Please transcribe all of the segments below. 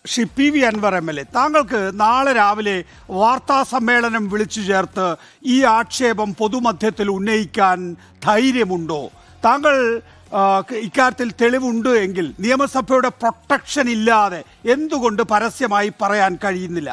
Shri P V Anvar M L A താങ്കൾക്ക് നാളെ രാവിലെ വാർത്താ സമ്മേളനം വിളിച്ചു ചേർത്ത് ഈ ആക്ഷേപം പൊതുമധ്യത്തിൽ ഉന്നയിക്കാൻ ധൈര്യമുണ്ടോ താങ്കൾ ആ, ഇക്കാര്യത്തിൽ തെളിവുണ്ട് എങ്കിൽ നിയമസഭയുടെ പ്രൊട്ടക്ഷൻ ഇല്ലാതെ എന്തുകൊണ്ട് പരസ്യമായി പറയാൻ കഴിയുന്നില്ല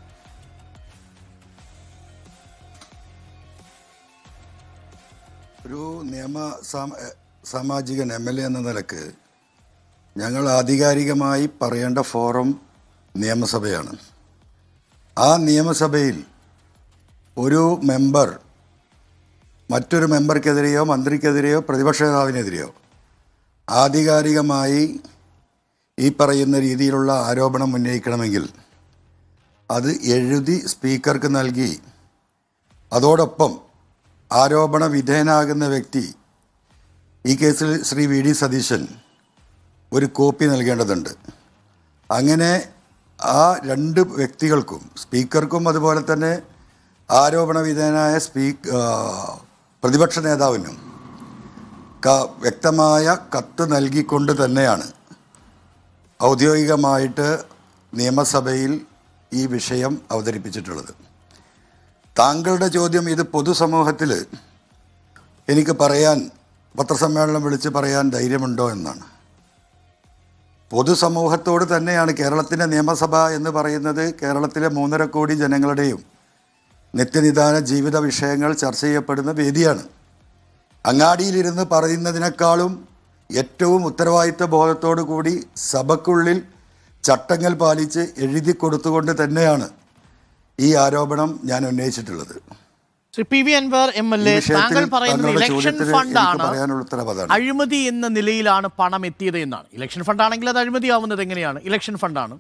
ഒരു നിയമ സാമ- എ, സാമാജികൻ എം എൽ എ എന്ന നിലക്ക് ഞങ്ങൾ ആധികാരികമായി പറയേണ്ട ഫോറം നിയമസഭയാണ് ആ നിയമസഭയിൽ ഒരു മെമ്പർ മറ്റൊരു മെമ്പർക്കെതിരെയോ മന്ത്രിക്കെതിരെയോ പ്രതിപക്ഷ നേതാവിനെതിരെയോ ആധികാരികമായി ഈ പറയുന്ന രീതിയിലുള്ള ആരോപണം ഉന്നയിക്കണമെങ്കിൽ അത് എഴുതി സ്പീക്കർക്ക് നൽകി അതോടൊപ്പം ആരോപണ വിധേയനാകുന്ന വ്യക്തി ഈ കേസിൽ ശ്രീ വി ഡി സതീശൻ ഒരു കോപ്പി നൽകേണ്ടതുണ്ട് അങ്ങനെ ആ രണ്ട് വ്യക്തികൾക്കും സ്പീക്കർക്കും അതുപോലെ തന്നെ ആരോപണ വിധേയനായ സ്പീക്ക് ആ, പ്രതിപക്ഷ നേതാവിനും ക- വ്യക്തമായ കത്ത് നൽകിക്കൊണ്ട് തന്നെയാണ് ഔദ്യോഗികമായിട്ട് നിയമസഭയിൽ ഈ വിഷയം അവതരിപ്പിച്ചിട്ടുള്ളത് താങ്കളുടെ ചോദ്യം ഇത് പൊതുസമൂഹത്തിൽ എനിക്ക് പറയാൻ പത്രസമ്മേളനം വിളിച്ച് പറയാൻ ധൈര്യമുണ്ടോ എന്നാണ് പൊതുസമൂഹത്തോട് തന്നെയാണ് കേരളത്തിൻ്റെ നിയമസഭ എന്ന് പറയുന്നത് കേരളത്തിലെ മൂന്നര കോടി ജനങ്ങളുടെയും നിത്യനിദാന ജീവിത വിഷയങ്ങൾ ചർച്ച ചെയ്യപ്പെടുന്ന വേദിയാണ് അങ്ങാടിയിലിരുന്ന് പറയുന്നതിനേക്കാളും ഏറ്റവും ഉത്തരവാദിത്വ ബോധത്തോടു കൂടി സഭയ്ക്കുള്ളിൽ ചട്ടങ്ങൾ പാലിച്ച് എഴുതി കൊടുത്തുകൊണ്ട് തന്നെയാണ് ഈ ആരോപണം ഞാൻ ഉന്നയിച്ചിട്ടുള്ളത് Shri P V Anvar M L ഈ എ വിഷയത്തിൽ താങ്കൾ പറയുന്നത് താങ്കളുടെ ഇലക്ഷൻ ചോദ്യത്തിന് എനിക്ക് ഫണ്ടാണ് പറയാനുള്ള ഉത്തരം അതാണ്. അഴിമതി എന്ന നിലയിലാണ് പണം എത്തിയത് എന്നാണ് ഇലക്ഷൻ ഫണ്ടാണെങ്കിൽ അത് അഴിമതിയാവുന്നത് എങ്ങനെയാണ് ഇലക്ഷൻ ഫണ്ടാണ്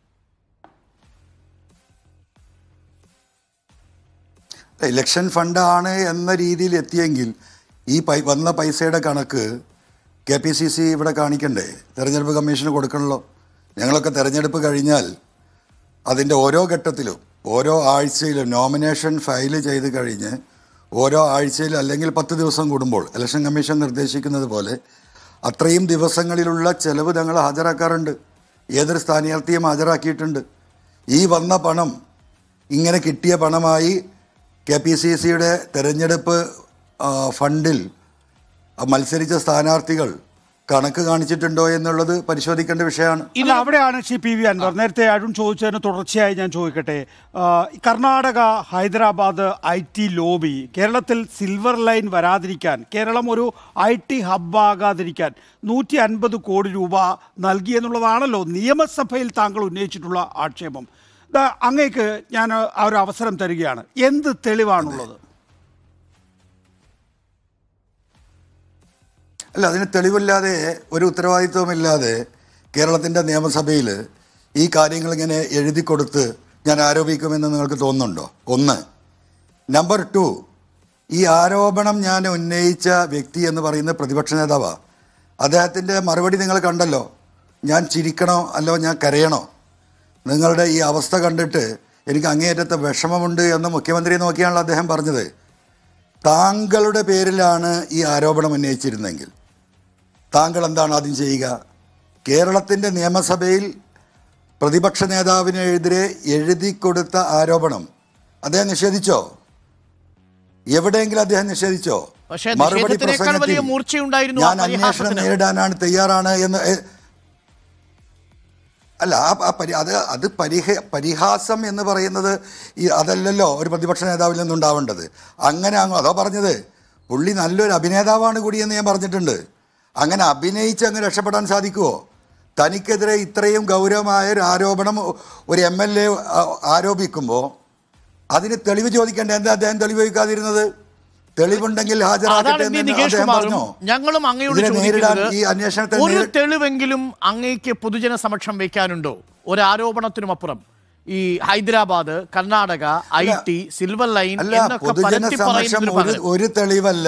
ഇലക്ഷൻ ഫണ്ടാണ് എന്ന രീതിയിൽ എത്തിയെങ്കിൽ ഈ പൈ വന്ന പൈസയുടെ കണക്ക് കെ പി സി സി ഇവിടെ കാണിക്കണ്ടേ തെരഞ്ഞെടുപ്പ് കമ്മീഷന് കൊടുക്കണല്ലോ ഞങ്ങളൊക്കെ തെരഞ്ഞെടുപ്പ് കഴിഞ്ഞാൽ അതിൻ്റെ ഓരോ ഘട്ടത്തിലും ഓരോ ആഴ്ചയിലും നോമിനേഷൻ ഫയൽ ചെയ്ത് കഴിഞ്ഞ് ഓരോ ആഴ്ചയിൽ അല്ലെങ്കിൽ പത്ത് ദിവസം കൂടുമ്പോൾ ഇലക്ഷൻ കമ്മീഷൻ നിർദ്ദേശിക്കുന്നത് പോലെ അത്രയും ദിവസങ്ങളിലുള്ള ചെലവ് ഞങ്ങൾ ഹാജരാക്കാറുണ്ട് ഏതൊരു സ്ഥാനാർത്ഥിയും ഹാജരാക്കിയിട്ടുണ്ട് ഈ വന്ന പണം ഇങ്ങനെ കിട്ടിയ പണമായി കെ പി സി സിയുടെ തെരഞ്ഞെടുപ്പ് ആ, ഫണ്ടിൽ മത്സരിച്ച സ്ഥാനാർത്ഥികൾ കണക്ക് കാണിച്ചിട്ടുണ്ടോ എന്നുള്ളത് പരിശോധിക്കേണ്ട വിഷയമാണ് അല്ല അവിടെയാണ് ശ്രീ പി വി അൻവർ നേരത്തെ അരുൺ ചോദിച്ചതിന് തുടർച്ചയായി ഞാൻ ചോദിക്കട്ടെ ആ, Karnataka Hyderabad I T lobby കേരളത്തിൽ സിൽവർ ലൈൻ വരാതിരിക്കാൻ കേരളം ഒരു ഐ ടി ഹബ്ബാകാതിരിക്കാൻ നൂറ്റി അൻപത് കോടി രൂപ നൽകി എന്നുള്ളതാണല്ലോ നിയമസഭയിൽ താങ്കൾ ഉന്നയിച്ചിട്ടുള്ള ആക്ഷേപം ദാ അങ്ങേക്ക് ഞാൻ ആ ഒരു അവസരം തരികയാണ് എന്ത് തെളിവാണുള്ളത് അല്ല അതിന് തെളിവില്ലാതെ ഒരു ഉത്തരവാദിത്വമില്ലാതെ കേരളത്തിൻ്റെ നിയമസഭയിൽ ഈ കാര്യങ്ങൾ ഇങ്ങനെ എഴുതി കൊടുത്ത് ഞാൻ ആരോപിക്കുമെന്ന് നിങ്ങൾക്ക് തോന്നുന്നുണ്ടോ ഒന്ന് നമ്പർ ടു ഈ ആരോപണം ഞാൻ ഉന്നയിച്ച വ്യക്തി എന്ന് പറയുന്ന പ്രതിപക്ഷ നേതാവാണ് അദ്ദേഹത്തിൻ്റെ മറുപടി നിങ്ങൾ കണ്ടല്ലോ ഞാൻ ചിരിക്കണോ അല്ലോ ഞാൻ കരയണോ നിങ്ങളുടെ ഈ അവസ്ഥ കണ്ടിട്ട് എനിക്ക് അങ്ങേയറ്റത്തെ വിഷമമുണ്ട് എന്ന് മുഖ്യമന്ത്രി നോക്കിയാണല്ലോ അദ്ദേഹം പറഞ്ഞത് താങ്കളുടെ പേരിലാണ് ഈ ആരോപണം ഉന്നയിച്ചിരുന്നെങ്കിൽ താങ്കൾ എന്താണ് ആദ്യം ചെയ്യുക കേരളത്തിൻ്റെ നിയമസഭയിൽ പ്രതിപക്ഷ നേതാവിനെതിരെ എഴുതി കൊടുത്ത ആരോപണം അദ്ദേഹം നിഷേധിച്ചോ എവിടെയെങ്കിലും അദ്ദേഹം നിഷേധിച്ചോ പക്ഷേ നിഷേധത്തിനേക്കാൾ വലിയ മൂർച്ചയുണ്ടായിരുന്നു ആ ഞാൻ അന്വേഷണം പരിഹാസത്തിന്. നേരിടാനാണ് തയ്യാറാണ് എന്ന് എ- അല്ല ആ ആ പരി അത് അത് പരിഹ പരിഹാസം എന്ന് പറയുന്നത് ഈ അതല്ലല്ലോ ഒരു പ്രതിപക്ഷ നേതാവിൽ നിന്നുണ്ടാവേണ്ടത് അങ്ങനെ അങ്ങ് അതോ പറഞ്ഞത് പുള്ളി നല്ലൊരു അഭിനേതാവാണ് കൂടിയെന്ന് ഞാൻ പറഞ്ഞിട്ടുണ്ട് അങ്ങനെ അഭിനയിച്ച് അങ്ങ് രക്ഷപ്പെടാൻ സാധിക്കുമോ തനിക്കെതിരെ ഇത്രയും ഗൗരവമായ ഒരു ആരോപണം ഒരു എം എൽ എ ആരോപിക്കുമ്പോൾ അതിന് തെളിവ് ചോദിക്കേണ്ട എന്താ അദ്ദേഹം തെളിവ് ചോദിക്കാതിരുന്നത് തെളിവുണ്ടെങ്കിൽ അതാണ് ഹാജരാക്കട്ടെ ഇന്ത്യ എന്ന് നികേഷ് അദ്ദേഹം കുമാറും പറഞ്ഞോ ഞങ്ങളും അങ്ങയോട് ഇതിനെ നേരിടാൻ ചോദിക്കുന്നത് ഈ അന്വേഷണത്തെ ഒരു നേരി- തെളിവെങ്കിലും അങ്ങേക്ക് പൊതുജന സമക്ഷം വെക്കാനുണ്ടോ ഒരു ആരോപണത്തിനും അപ്പുറം ഈ Hyderabad Karnataka I T silver line അല്ല എന്നൊക്കെ പൊതുജന പരത്തി സമക്ഷം പറയുന്നതിന് ഒരു പകരം ഒരു തെളിവല്ല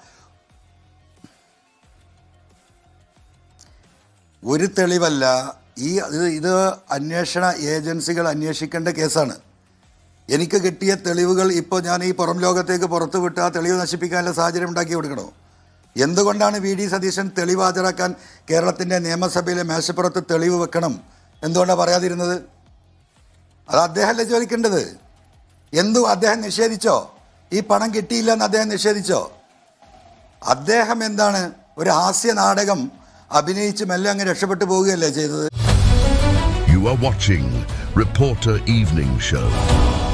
ഒരു തെളിവല്ല ഈ ഇത് ഇത് അന്വേഷണ ഏജൻസികൾ അന്വേഷിക്കേണ്ട കേസാണ് എനിക്ക് കിട്ടിയ തെളിവുകൾ ഇപ്പോൾ ഞാൻ ഈ പുറം ലോകത്തേക്ക് പുറത്തു വിട്ട് ആ തെളിവ് നശിപ്പിക്കാനുള്ള സാഹചര്യം ഉണ്ടാക്കി കൊടുക്കണോ എന്തുകൊണ്ടാണ് വി ഡി സതീശൻ തെളിവ് ഹാജരാക്കാൻ കേരളത്തിൻ്റെ നിയമസഭയിലെ മേശപ്പുറത്ത് തെളിവ് വെക്കണം എന്തുകൊണ്ടാണ് പറയാതിരുന്നത് അത് അദ്ദേഹമല്ലേ ചോദിക്കേണ്ടത് എന്തു അദ്ദേഹം നിഷേധിച്ചോ ഈ പണം കിട്ടിയില്ല എന്ന് അദ്ദേഹം നിഷേധിച്ചോ അദ്ദേഹം എന്താണ് ഒരു ഹാസ്യ നാടകം അഭിനയിച്ച് മെല്ലെ അങ്ങ് രക്ഷപ്പെട്ടു പോവുകയല്ലേ ചെയ്തത് You are watching Reporter Evening Show.